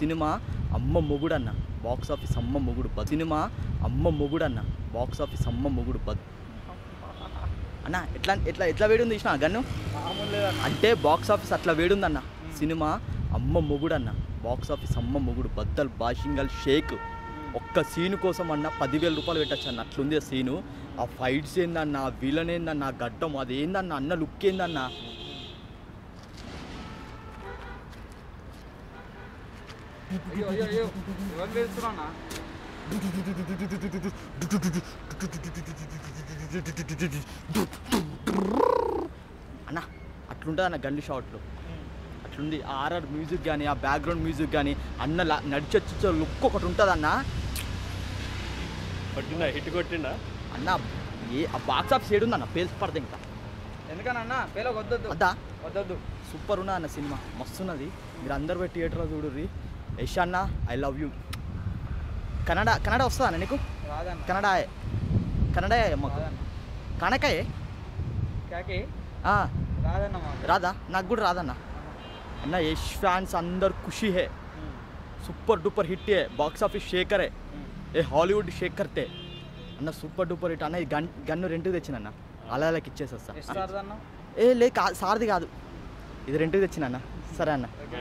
cinema అమ్మ మొగుడు అన్న బాక్స్ ఆఫీస్ అమ్మ మొగుడు బ సినిమా అమ్మ మొగుడు అన్న బాక్స్ ఆఫీస్ అమ్మ మొగుడు బద్ అన్న ఎట్లా ఎట్లా ఎట్లా వేడుంది ఇచ్చిన గన్ను మామూలు లేదన్న అంటే బాక్స్ ఆఫీస్ అట్లా వేడుందన్న సినిమా అమ్మ మొగుడు అన్న బాక్స్ ఆఫీస్ అమ్మ మొగుడు బద్దల్ బాషింగల్ షేక్ ఒక్క సీను కోసం అన్న పదివేల రూపాయలు పెట్టచ్చు అన్న అట్లుంది ఆ సీను ఆ ఫైట్స్ ఏందన్న ఆ విలన్ ఏందన్న ఆ గడ్డం అది ఏందన్న అన్న లుక్ ఏందన్న అయ్యో అయ్యో అయ్యో ఎవరు వేస్తున్నా అన్న అట్లుంటుంది అన్న గండి షాట్లు అట్లుంది ఆర్ఆర్ మ్యూజిక్ కానీ ఆ బ్యాక్గ్రౌండ్ మ్యూజిక్ కానీ అన్న లా- నడిచొచ్చే లుక్ ఒకటి ఉంటుంది అన్న కొట్టిండా హిట్ కొట్టిండా అన్న ఏ ఆ బాక్స్ ఆఫీస్ ఏడుందన్న పేల్స్ పడదు ఇంకా ఎందుకనన్నా పేలకు వద్దొద్దు అద్దా వద్దొద్దు సూపర్ ఉన్నది అన్న సినిమా మస్తున్నది మీరు అందరు పోయి థియేటర్లో చూడుర్రి యష్ అన్న I love you Kannada Kannada వస్తుందా అన్న నీకు రాదన్న కన్నడ కన్నడ మాకు రాదన్న కనకాయే కాకి ఆ, రాదన్న మాకు రాదా నాకు కూడా రాదన్న అన్న యష్ ఫ్యాన్స్ అందరు ఖుషి హే సూపర్ డూపర్ హిట్ है బాక్స్ ఆఫీస్ షేకర్ है ఏ హాలీవుడ్ షేక్ కర్తే అన్న సూపర్ డూపర్ హిట్ అన్న ఈ గన్ గన్ను రెంట్కి తెచ్చిన అన్న అలా అలాకి ఇచ్చేసేస్తా ఎస్ట్ రాదన్న ఏ లే కా సార్ది కాదు ఇది రెంట్కి తెచ్చిన అన్న సరే అన్న